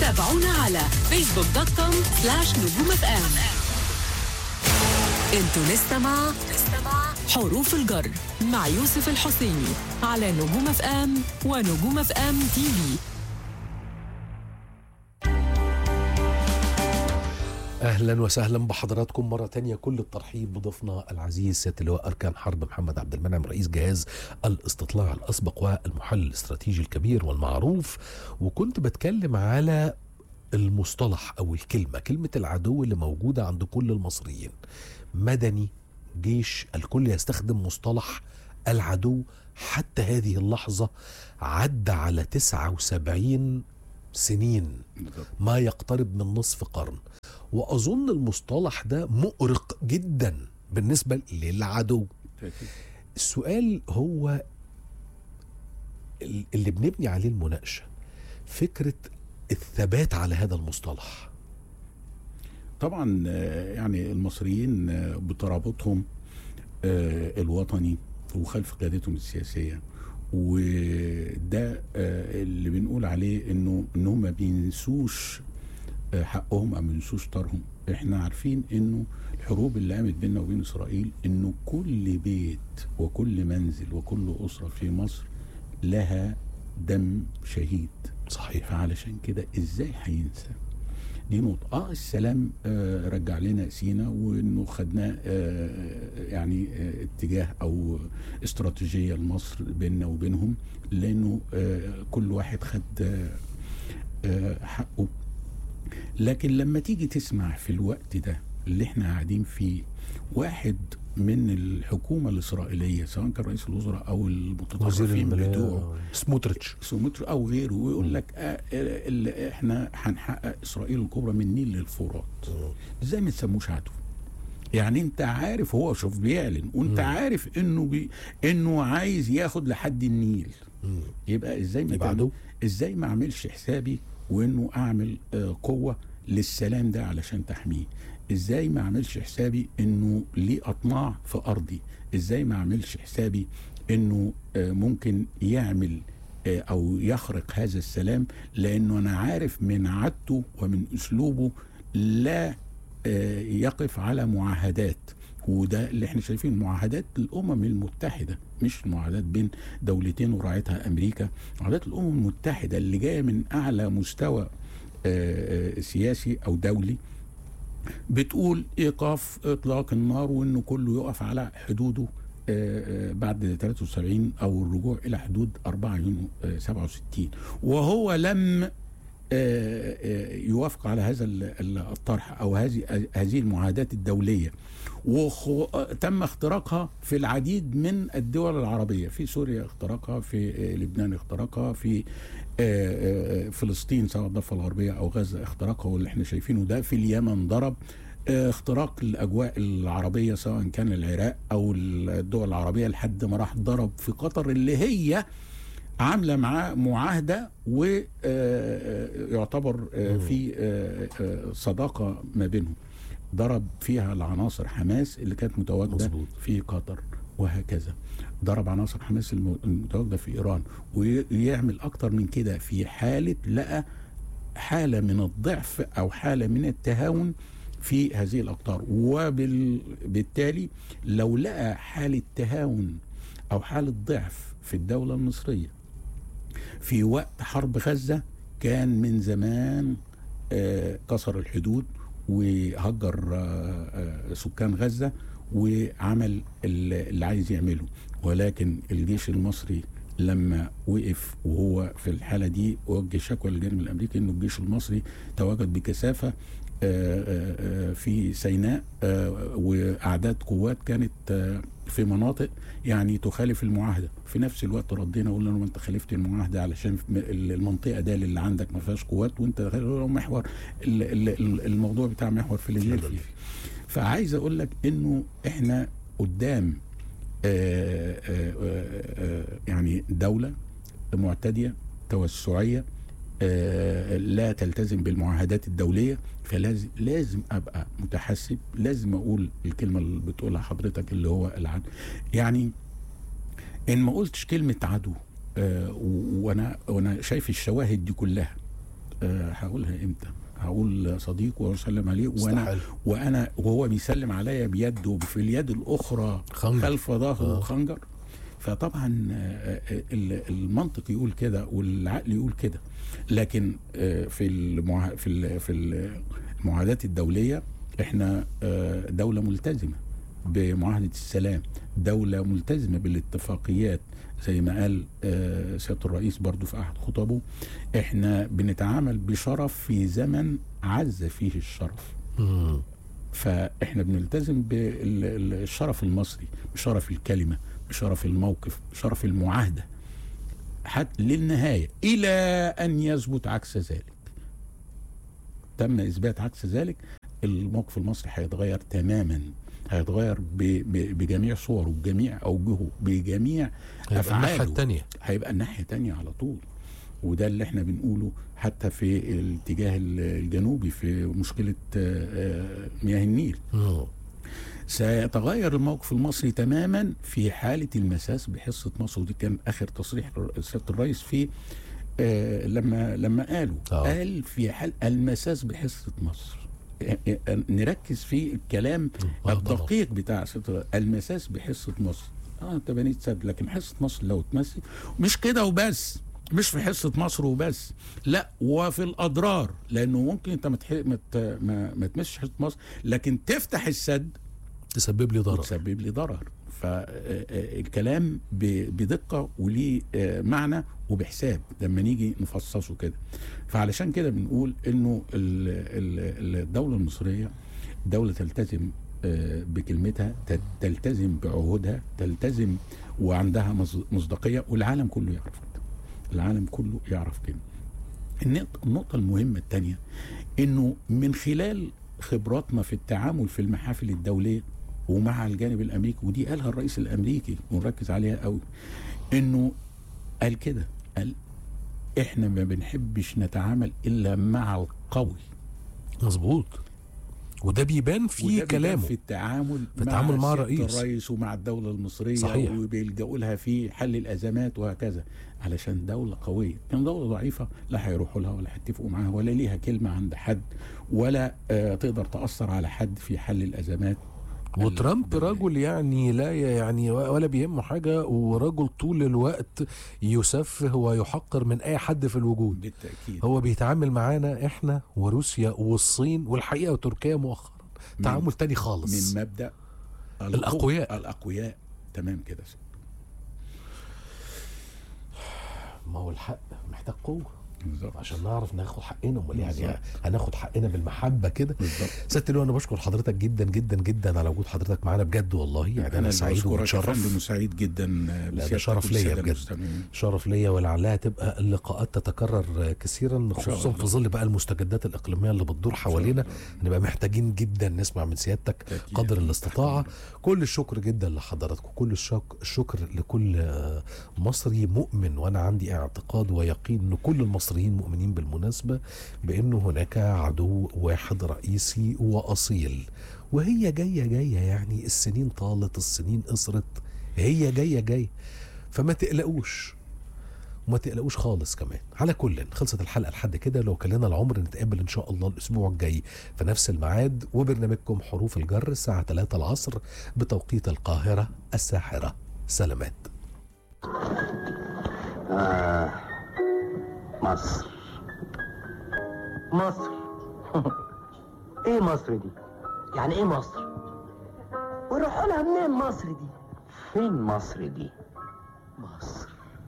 تابعونا على فيسبوك دوت كوم سلاش نجوم اف ام انتوا لسه مع حروف الجر مع يوسف الحسيني على نجوم اف ام ونجوم اف ام تي في اهلا وسهلا بحضراتكم مره تانية كل الترحيب بضيفنا العزيز سياده اللواء اركان حرب محمد عبد المنعم رئيس جهاز الاستطلاع الاسبق والمحلل الاستراتيجي الكبير والمعروف وكنت بتكلم على المصطلح او الكلمه كلمه العدو اللي موجوده عند كل المصريين مدني جيش الكل يستخدم مصطلح العدو حتى هذه اللحظه عدى على 79 سنين ما يقترب من نصف قرن واظن المصطلح ده مؤرق جدا بالنسبه للعدو السؤال هو ال- اللي بنبني عليه المناقشه فكره الثبات على هذا المصطلح طبعا آه، يعني المصريين آه، بترابطهم آه، الوطني وخلف قيادتهم السياسيه وده آه، اللي بنقول عليه انه انهم ما بينسوش آه، حقهم او ما بينسوش طارهم احنا عارفين انه الحروب اللي قامت بيننا وبين اسرائيل انه كل بيت وكل منزل وكل اسره في مصر لها دم شهيد صحيح فعلشان كده ازاي هينسى دي نقطة اه السلام آه رجع لنا سينا وانه خدناه آه يعني آه اتجاه او استراتيجية لمصر بيننا وبينهم لانه آه كل واحد خد آه آه حقه لكن لما تيجي تسمع في الوقت ده اللي احنا قاعدين فيه واحد من الحكومة الإسرائيلية سواء كان رئيس الوزراء أو وزير المتطرفين بتوعه الماليه سموتريتش سومتر او غيره ويقول لك آه اللي احنا هنحقق اسرائيل الكبرى من النيل للفرات ازاي ما تسموش عدو يعني انت عارف هو شوف بيعلن وانت مم. عارف انه بي انه عايز ياخد لحد النيل مم. يبقى ازاي ما يبقى تعمل- عدو ازاي ما اعملش حسابي وانه اعمل آه، قوه للسلام ده علشان تحميه ازاي ما اعملش حسابي انه ليه اطماع في ارضي ازاي ما اعملش حسابي انه آه، ممكن يعمل آه، او يخرق هذا السلام لانه انا عارف من عادته ومن اسلوبه لا آه، يقف على معاهدات وده اللي احنا شايفين معاهدات الامم المتحده مش معاهدات بين دولتين وراعتها امريكا معاهدات الامم المتحده اللي جايه من اعلى مستوى آه، آه، سياسي او دولي بتقول ايقاف اطلاق النار وانه كله يقف على حدوده آه، آه، بعد 73 او الرجوع الى حدود 4 يونيو آه، 67 وهو لم آه، آه، يوافق على هذا ال- ال- الطرح او هذه هذه المعاهدات الدوليه وتم اختراقها في العديد من الدول العربيه في سوريا اخترقها في آه، لبنان اخترقها في آه، آه، آه، فلسطين سواء الضفه الغربيه او غزه اخترقها واللي احنا شايفينه ده في اليمن ضرب آه، اختراق الاجواء العربيه سواء كان العراق او الدول العربيه لحد ما راح ضرب في قطر اللي هي عامله معاه معاهده ويعتبر في آه، آه، صداقه ما بينهم ضرب فيها العناصر حماس اللي كانت متواجده مظبوط. في قطر وهكذا ضرب عناصر حماس الم- المتواجده في ايران ويعمل اكتر من كده في حاله لقى حاله من الضعف او حاله من التهاون في هذه الاقطار وبالتالي لو لقى حاله تهاون او حاله ضعف في الدوله المصريه في وقت حرب غزه كان من زمان آه، كسر الحدود وهجر آه، آه، سكان غزه وعمل اللي اللي عايز يعمله ولكن الجيش المصري لما وقف وهو في الحاله دي وجه شكوى للجانب الامريكي انه الجيش المصري تواجد بكثافه آه، آه، آه، في سيناء آه، واعداد قوات كانت آه، في مناطق يعني تخالف المعاهده في نفس الوقت ردينا قلنا له انت خالفت المعاهده علشان في م- ال- المنطقه ده اللي عندك ما فيهاش قوات وانت غير- محور ال- ال- ال- الموضوع بتاع محور فيلادلفيا فعايز اقول لك انه احنا قدام آه، آه، آه، آه، يعني دوله معتديه توسعيه آه، لا تلتزم بالمعاهدات الدوليه فلازم لازم ابقى متحسب لازم اقول الكلمه اللي بتقولها حضرتك اللي هو العدو يعني ان ما قلتش كلمه عدو آه، و- وانا وانا شايف الشواهد دي كلها آه، هقولها امتى هقول صديق واسلم عليه وانا استحال. وانا وهو بيسلم عليا بيده في اليد الاخرى خنجر. خلف ظهره آه. خنجر فطبعا آه، آه، ال- المنطق يقول كده والعقل يقول كده لكن آه، في المعا... في ال- في المعاهدات الدوليه احنا آه، دوله ملتزمه بمعاهده السلام دوله ملتزمه بالاتفاقيات زي ما قال آه، سياده الرئيس برضو في احد خطبه احنا بنتعامل بشرف في زمن عز فيه الشرف مم. فاحنا بنلتزم بالشرف المصري بشرف الكلمه بشرف الموقف بشرف المعاهده حتى للنهايه الى ان يثبت عكس ذلك تم اثبات عكس ذلك الموقف المصري هيتغير تماما هيتغير ب- ب- بجميع صوره بجميع اوجهه بجميع هيبقى الناحيه افعاله الثانيه هيبقى الناحيه تانية على طول وده اللي احنا بنقوله حتى في الاتجاه الجنوبي في مشكله آه، آه، مياه النيل سيتغير الموقف المصري تماما في حالة المساس بحصة مصر ودي كان آخر تصريح سيادة الرئيس في آه لما لما قالوا آه. قال في حال المساس بحصة مصر آه، آه، نركز في الكلام آه، الدقيق بتاع سيادة الرئيس. المساس بحصة مصر اه انت بنيت سد لكن حصة مصر لو اتمسك مش كده وبس مش في حصة مصر وبس لا وفي الأضرار لأنه ممكن أنت ما تح- ما ت- ما ما تمسش حصة مصر لكن تفتح السد تسبب لي ضرر وتسبب لي ضرر فالكلام بدقة وليه آه، معنى وبحساب لما نيجي نفصصه كده فعلشان كده بنقول انه ال- ال- الدولة المصرية دولة تلتزم آه، بكلمتها تل- تلتزم بعهودها تلتزم وعندها مص- مصداقية والعالم كله يعرف كده العالم كله يعرف كده النقطة النقطة المهمة الثانية انه من خلال خبراتنا في التعامل في المحافل الدولية ومع الجانب الامريكي ودي قالها الرئيس الامريكي ونركز عليها قوي انه قال كده قال احنا ما بنحبش نتعامل الا مع القوي مظبوط وده بيبان وده في بيبان كلامه في التعامل في التعامل مع سيادة الرئيس. الرئيس ومع الدولة المصرية صحيح. وبيلجأوا لها في حل الأزمات وهكذا علشان دولة قوية كان دولة ضعيفة لا هيروحوا لها ولا هيتفقوا معاها ولا ليها كلمة عند حد ولا آه تقدر تأثر على حد في حل الأزمات وترامب الدولية. رجل يعني لا يعني ولا بيهمه حاجه ورجل طول الوقت يسفه ويحقر من اي حد في الوجود بالتأكيد هو بيتعامل معانا احنا وروسيا والصين والحقيقه وتركيا مؤخرا من- تعامل تاني خالص من مبدأ القوة- الأقوياء. الأقوياء تمام كده ما هو الحق محتاج قوه بالظبط عشان نعرف ناخد حقنا امال يعني بالظبط. هناخد حقنا بالمحبه كده بالظبط سياده اللواء انا بشكر حضرتك جدا جدا جدا على وجود حضرتك معانا بجد والله يعني انا اللي سعيد بشكرك يا ومتشرف فندم وسعيد جدا ده بسيادتك شرف ليا والسادة بجد. المستمعين. شرف ليا ولعلها تبقى اللقاءات تتكرر كثيرا خصوصا الله. في ظل بقى المستجدات الاقليميه اللي بتدور حوالينا نبقى محتاجين جدا نسمع من سيادتك بالتأكيد. قدر الاستطاعه كل الشكر جدا لحضرتك وكل الشك- الشكر لكل آه، مصري مؤمن وانا عندي اعتقاد ويقين ان كل المصريين مؤمنين بالمناسبه بانه هناك عدو واحد رئيسي واصيل وهي جايه جايه يعني السنين طالت السنين قصرت هي جايه جايه فما تقلقوش وما تقلقوش خالص كمان على كل خلصت الحلقه لحد كده لو كان لنا العمر نتقابل ان شاء الله الاسبوع الجاي في نفس الميعاد وبرنامجكم حروف الجر الساعه 3 العصر بتوقيت القاهره الساحره سلامات آه مصر مصر ايه مصر دي يعني ايه مصر ونروح لها منين مصر دي فين مصر دي مصر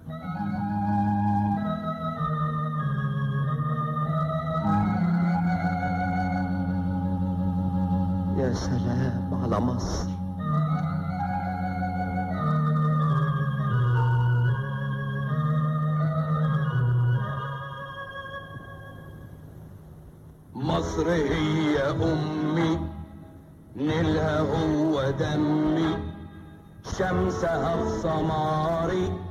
يا سلام على مصر مصر هي أمي نيلها هو دمي شمسها في سماري